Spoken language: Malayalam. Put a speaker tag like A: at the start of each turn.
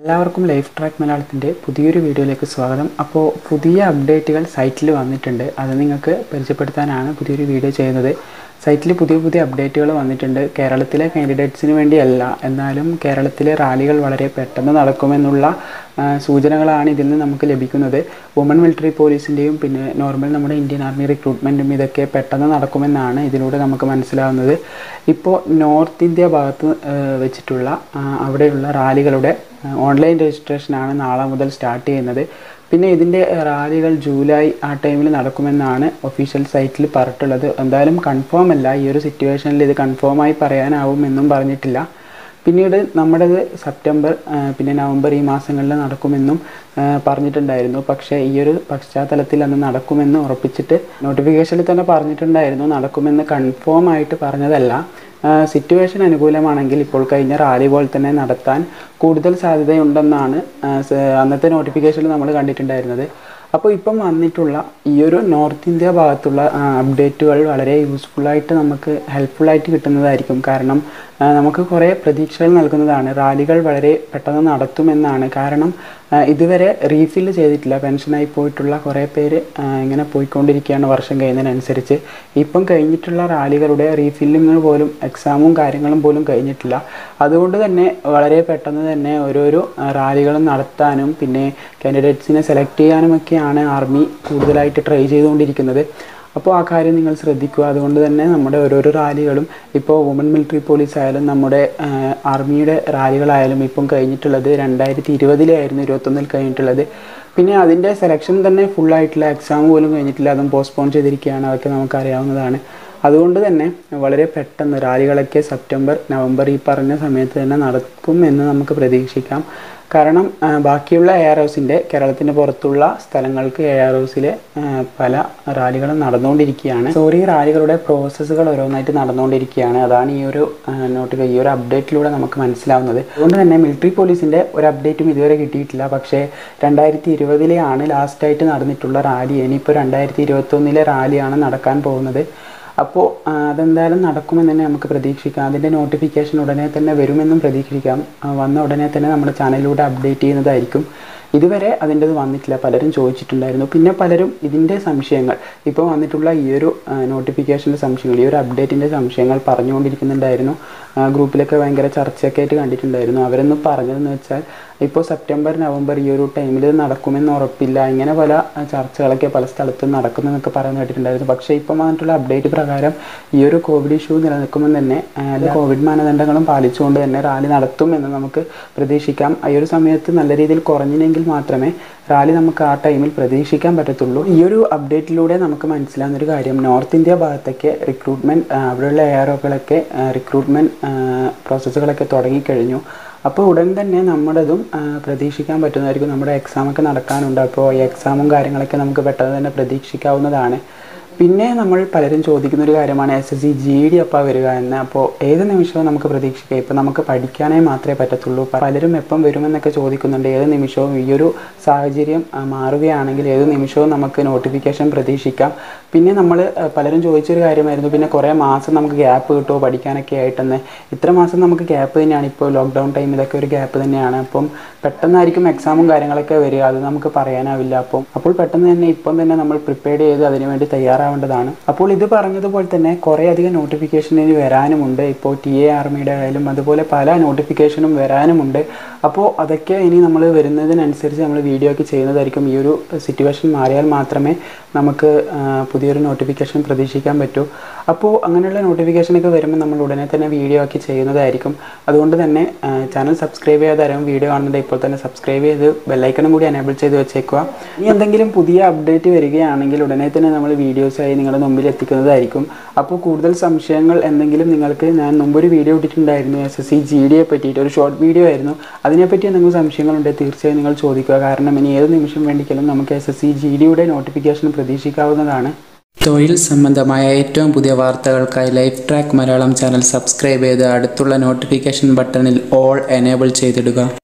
A: എല്ലാവർക്കും ലൈഫ് ട്രാക്ക് മലയാളത്തിൻ്റെ പുതിയൊരു വീഡിയോയിലേക്ക് സ്വാഗതം അപ്പോൾ പുതിയ അപ്ഡേറ്റുകൾ സൈറ്റിൽ വന്നിട്ടുണ്ട് അത് നിങ്ങൾക്ക് പരിചയപ്പെടുത്താനാണ് പുതിയൊരു വീഡിയോ ചെയ്യുന്നത് സൈറ്റിൽ പുതിയ പുതിയ അപ്ഡേറ്റുകൾ വന്നിട്ടുണ്ട് കേരളത്തിലെ കാൻഡിഡേറ്റ്സിന് വേണ്ടിയല്ല എന്നാലും കേരളത്തിലെ റാലികൾ വളരെ പെട്ടെന്ന് നടക്കുമെന്നുള്ള ആ, സൂചനകളാണ് ഇതിൽ നിന്ന് നമുക്ക് ലഭിക്കുന്നത് വുമൺ മിലിറ്ററി പോലീസിൻ്റെയും പിന്നെ നോർമൽ നമ്മുടെ ഇന്ത്യൻ ആർമി റിക്രൂട്ട്മെൻറ്റും ഇതൊക്കെ പെട്ടെന്ന് നടക്കുമെന്നാണ് ഇതിലൂടെ നമുക്ക് മനസ്സിലാവുന്നത് ഇപ്പോൾ നോർത്ത് ഇന്ത്യ ഭാഗത്ത് ആ, വെച്ചിട്ടുള്ള ആ, അവിടെയുള്ള റാലികളുടെ ഓൺലൈൻ രജിസ്ട്രേഷനാണ് നാളെ മുതൽ സ്റ്റാർട്ട് ചെയ്യുന്നത് പിന്നെ ഇതിൻ്റെ റാലികൾ ജൂലൈ ആ ടൈമിൽ നടക്കുമെന്നാണ് ഒഫീഷ്യൽ സൈറ്റിൽ പറഞ്ഞിട്ടുള്ളത് എന്തായാലും കൺഫേം അല്ല ഈ ഒരു സിറ്റുവേഷനിൽ ഇത് കൺഫേമായി പറയാനാവുമെന്നും പറഞ്ഞിട്ടില്ല പിന്നീട് നമ്മുടേത് സെപ്റ്റംബർ ആ, പിന്നെ നവംബർ ഈ മാസങ്ങളിൽ നടക്കുമെന്നും ആ, പറഞ്ഞിട്ടുണ്ടായിരുന്നു പക്ഷേ ഈ ഒരു പശ്ചാത്തലത്തിൽ അന്ന് നടക്കുമെന്ന് ഉറപ്പിച്ചിട്ട് നോട്ടിഫിക്കേഷനിൽ തന്നെ പറഞ്ഞിട്ടുണ്ടായിരുന്നു നടക്കുമെന്ന് കൺഫേം ആയിട്ട് പറഞ്ഞതല്ല സിറ്റുവേഷൻ അനുകൂലമാണെങ്കിൽ ഇപ്പോൾ കഴിഞ്ഞ റാലി പോലെ തന്നെ നടത്താൻ കൂടുതൽ സാധ്യതയുണ്ടെന്നാണ് ആ, സ- അന്നത്തെ നോട്ടിഫിക്കേഷനിൽ നമ്മൾ കണ്ടിട്ടുണ്ടായിരുന്നത് അപ്പോൾ ഇപ്പം വന്നിട്ടുള്ള ഈ ഒരു നോർത്ത് ഇന്ത്യ ഭാഗത്തുള്ള അപ്ഡേറ്റുകൾ വളരെ യൂസ്ഫുള്ളായിട്ട് നമുക്ക് ഹെൽപ്ഫുള്ളായിട്ട് കിട്ടുന്നതായിരിക്കും കാരണം ആ, നമുക്ക് കുറേ പ്രതീക്ഷകൾ നൽകുന്നതാണ് റാലികൾ വളരെ പെട്ടെന്ന് നടത്തുമെന്നാണ് കാരണം ആ, ഇതുവരെ റീഫില്ല് ചെയ്തിട്ടില്ല പെൻഷനായി പോയിട്ടുള്ള കുറേ പേര് ആ, ഇങ്ങനെ പോയിക്കൊണ്ടിരിക്കുകയാണ് വർഷം കഴിയുന്നതിനനുസരിച്ച് ഇപ്പം കഴിഞ്ഞിട്ടുള്ള റാലികളുടെ റീഫില്ലിങ് പോലും എക്സാമും കാര്യങ്ങളും പോലും കഴിഞ്ഞിട്ടില്ല അതുകൊണ്ട് തന്നെ വളരെ പെട്ടെന്ന് തന്നെ ഓരോരോ ആ, റാലികളും നടത്താനും പിന്നെ കാൻഡിഡേറ്റ്സിനെ സെലക്ട് ചെയ്യാനുമൊക്കെയാണ് ആർമി കൂടുതലായിട്ട് ട്രൈ ചെയ്തുകൊണ്ടിരിക്കുന്നത് അപ്പോൾ ആ കാര്യം നിങ്ങൾ ശ്രദ്ധിക്കുക അതുകൊണ്ട് തന്നെ നമ്മുടെ ഓരോരോ റാലികളും ഇപ്പോൾ വുമൺ മിലിറ്ററി പോലീസ് ആയാലും നമ്മുടെ ആ, ആർമിയുടെ റാലികളായാലും ഇപ്പം കഴിഞ്ഞിട്ടുള്ളത് രണ്ടായിരത്തി ഇരുപതിലായിരുന്നു ഇരുപത്തൊന്നിൽ കഴിഞ്ഞിട്ടുള്ളത് പിന്നെ അതിൻ്റെ സെലക്ഷൻ തന്നെ ഫുള്ളായിട്ടുള്ള എക്സാം പോലും കഴിഞ്ഞിട്ടില്ല അതും പോസ്റ്റ്പോൺ ചെയ്തിരിക്കുകയാണ് അതൊക്കെ നമുക്കറിയാവുന്നതാണ് അതുകൊണ്ട് തന്നെ വളരെ പെട്ടെന്ന് റാലികളൊക്കെ സെപ്റ്റംബർ നവംബർ ഈ പറഞ്ഞ സമയത്ത് തന്നെ നടക്കും എന്ന് നമുക്ക് പ്രതീക്ഷിക്കാം കാരണം ആ, ബാക്കിയുള്ള എ ആർ ഹൗസിൻ്റെ കേരളത്തിന് പുറത്തുള്ള സ്ഥലങ്ങൾക്ക് എ ആർ ഹൗസിലെ പല റാലികളും നടന്നുകൊണ്ടിരിക്കുകയാണ് സോറി റാലികളുടെ പ്രോസസ്സുകൾ ഓരോന്നായിട്ട് നടന്നുകൊണ്ടിരിക്കുകയാണ് അതാണ് ഈ ഒരു നോട്ടിഫൈ ഈ ഒരു അപ്ഡേറ്റിലൂടെ നമുക്ക് മനസ്സിലാവുന്നത് അതുകൊണ്ട് തന്നെ മിലിറ്ററി പോലീസിൻ്റെ ഒരു അപ്ഡേറ്റും ഇതുവരെ കിട്ടിയിട്ടില്ല പക്ഷേ രണ്ടായിരത്തി ഇരുപതിലെയാണ് ലാസ്റ്റായിട്ട് നടന്നിട്ടുള്ള റാലി ഇനിയിപ്പോൾ രണ്ടായിരത്തി ഇരുപത്തൊന്നിലെ റാലിയാണ് നടക്കാൻ പോകുന്നത് അപ്പോൾ ആ, അതെന്തായാലും നടക്കുമെന്ന് തന്നെ നമുക്ക് പ്രതീക്ഷിക്കാം അതിൻ്റെ നോട്ടിഫിക്കേഷൻ ഉടനെ തന്നെ വരുമെന്നും പ്രതീക്ഷിക്കാം ആ, വന്ന ഉടനെ തന്നെ നമ്മുടെ ചാനലിലൂടെ അപ്ഡേറ്റ് ചെയ്യുന്നതായിരിക്കും ഇതുവരെ അതിൻ്റെത് വന്നിട്ടില്ല പലരും ചോദിച്ചിട്ടുണ്ടായിരുന്നു പിന്നെ പലരും ഇതിൻ്റെ സംശയങ്ങൾ ഇപ്പോൾ വന്നിട്ടുള്ള ഈ ഒരു നോട്ടിഫിക്കേഷൻ്റെ സംശയങ്ങൾ ഈ ഒരു അപ്ഡേറ്റിൻ്റെ സംശയങ്ങൾ പറഞ്ഞുകൊണ്ടിരിക്കുന്നുണ്ടായിരുന്നു ആ, ഗ്രൂപ്പിലൊക്കെ ഭയങ്കര ചർച്ചയൊക്കെ ആയിട്ട് കണ്ടിട്ടുണ്ടായിരുന്നു അവരൊന്ന് പറഞ്ഞതെന്ന് വെച്ചാൽ ഇപ്പോൾ സെപ്റ്റംബർ നവംബർ ഈ ഒരു ടൈമിൽ നടക്കുമെന്ന് ഉറപ്പില്ല ഇങ്ങനെ പല ആ, ചർച്ചകളൊക്കെ പല സ്ഥലത്തും നടക്കുമെന്നൊക്കെ പറയുന്ന കേട്ടിട്ടുണ്ടായിരുന്നു പക്ഷേ ഇപ്പം വന്നിട്ടുള്ള അപ്ഡേറ്റ് പ്രകാരം ഈ ഒരു കോവിഡ് ഇഷ്യൂ നിലനിൽക്കുമെന്ന് തന്നെ ആ, എല്ലാ കോവിഡ് മാനദണ്ഡങ്ങളും പാലിച്ചുകൊണ്ട് തന്നെ റാലി നടത്തുമെന്ന് നമുക്ക് പ്രതീക്ഷിക്കാം ഈ ഒരു സമയത്ത് നല്ല രീതിയിൽ കുറഞ്ഞില്ലെങ്കിൽ മാത്രമേ റാലി നമുക്ക് ആ ടൈമിൽ പ്രതീക്ഷിക്കാൻ പറ്റത്തുള്ളൂ ഈ ഒരു അപ്ഡേറ്റിലൂടെ നമുക്ക് മനസ്സിലാവുന്ന ഒരു കാര്യം നോർത്ത് ഇന്ത്യ ഭാഗത്തൊക്കെ റിക്രൂട്ട്മെൻറ്റ് അവിടെയുള്ള എയറോകളൊക്കെ റിക്രൂട്ട്മെൻറ്റ് പ്രോസസ്സുകളൊക്കെ തുടങ്ങിക്കഴിഞ്ഞു അപ്പോൾ ഉടൻ തന്നെ നമ്മുടേതും ആ, പ്രതീക്ഷിക്കാൻ പറ്റുന്നതായിരിക്കും നമ്മുടെ എക്സാമൊക്കെ നടക്കാനുണ്ട് അപ്പോൾ ഈ എക്സാമും കാര്യങ്ങളൊക്കെ നമുക്ക് പെട്ടെന്ന് തന്നെ പ്രതീക്ഷിക്കാവുന്നതാണ് പിന്നെ നമ്മൾ പലരും ചോദിക്കുന്ന ഒരു കാര്യമാണ് S S C G D അപ്പം വരിക എന്ന് അപ്പോൾ ഏത് നിമിഷവും നമുക്ക് പ്രതീക്ഷിക്കാം ഇപ്പം നമുക്ക് പഠിക്കാനേ മാത്രമേ പറ്റത്തുള്ളൂ പലരും എപ്പം വരുമെന്നൊക്കെ ചോദിക്കുന്നുണ്ട് ഏത് നിമിഷവും ഈ ഒരു സാഹചര്യം ആ, മാറുകയാണെങ്കിൽ ഏത് നിമിഷവും നമുക്ക് നോട്ടിഫിക്കേഷൻ പ്രതീക്ഷിക്കാം പിന്നെ നമ്മൾ പലരും ചോദിച്ചൊരു കാര്യമായിരുന്നു പിന്നെ കുറേ മാസം നമുക്ക് ഗ്യാപ്പ് കിട്ടുമോ പഠിക്കാനൊക്കെ ആയിട്ടെന്ന് ഇത്ര മാസം നമുക്ക് ഗ്യാപ്പ് തന്നെയാണ് ഇപ്പോൾ ലോക്ക്ഡൗൺ ടൈമിലൊക്കെ ഒരു ഗ്യാപ്പ് തന്നെയാണ് അപ്പം പെട്ടെന്നായിരിക്കും എക്സാമും കാര്യങ്ങളൊക്കെ വരിക അത് നമുക്ക് പറയാനാവില്ല അപ്പം അപ്പോൾ പെട്ടെന്ന് തന്നെ ഇപ്പം തന്നെ നമ്മൾ പ്രിപ്പയർ ചെയ്ത് അതിനുവേണ്ടി തയ്യാറാവേണ്ടതാണ് അപ്പോൾ ഇത് പറഞ്ഞതുപോലെ തന്നെ കുറേ അധികം നോട്ടിഫിക്കേഷൻ ഇനി വരാനുമുണ്ട് ഇപ്പോൾ ടി എ ആർമിയുടെ ആയാലും അതുപോലെ പല നോട്ടിഫിക്കേഷനും വരാനുമുണ്ട് അപ്പോൾ അതൊക്കെ ഇനി നമ്മൾ വരുന്നതിനനുസരിച്ച് നമ്മൾ വീഡിയോ ഒക്കെ ചെയ്യുന്നതായിരിക്കും ഈ ഒരു സിറ്റുവേഷൻ മാറിയാൽ മാത്രമേ നമുക്ക് ആ, പുതിയൊരു നോട്ടിഫിക്കേഷൻ പ്രതീക്ഷിക്കാൻ പറ്റൂ അപ്പോൾ അങ്ങനെയുള്ള നോട്ടിഫിക്കേഷനൊക്കെ വരുമ്പോൾ നമ്മൾ ഉടനെ തന്നെ വീഡിയോ ആക്കി ചെയ്യുന്നതായിരിക്കും അതുകൊണ്ട് തന്നെ ചാനൽ സബ്സ്ക്രൈബ് ചെയ്യാതെ ആരും വീഡിയോ കാണുന്നുണ്ട് ഇപ്പോൾ തന്നെ സബ്സ്ക്രൈബ് ചെയ്ത് ബെല്ലൈക്കണും കൂടി എനേബിൾ ചെയ്ത് വെച്ചേക്കുക ഇനി എന്തെങ്കിലും പുതിയ അപ്ഡേറ്റ് വരികയാണെങ്കിൽ ഉടനെ തന്നെ നമ്മൾ വീഡിയോസായി നിങ്ങളുടെ മുമ്പിൽ എത്തിക്കുന്നതായിരിക്കും അപ്പോൾ കൂടുതൽ സംശയങ്ങൾ എന്തെങ്കിലും നിങ്ങൾക്ക് ഞാൻ മുമ്പൊരു വീഡിയോ ഇട്ടിട്ടുണ്ടായിരുന്നു എസ് എസ് സി ജി ഡിയെ പറ്റിയിട്ട് ഒരു ഷോർട്ട് വീഡിയോ ആയിരുന്നു അതിനെപ്പറ്റി എന്തെങ്കിലും സംശയങ്ങളുണ്ടെങ്കിൽ തീർച്ചയായും നിങ്ങൾ ചോദിക്കുക കാരണം ഇനി ഏത് നിമിഷം വേണ്ടിക്കലും നമുക്ക് എസ് എസ് സി ജി ഡിയുടെ നോട്ടിഫിക്കേഷൻ പ്രതീക്ഷിക്കാവുന്നതാണ്
B: തൊഴിൽ സംബന്ധമായ ഏറ്റവും പുതിയ വാർത്തകൾക്കായി life track Malayalam channel subscribe ചെയ്ത് അടുത്തുള്ള നോട്ടിഫിക്കേഷൻ ബട്ടണിൽ ഓൾ എനേബിൾ ചെയ്തിടുക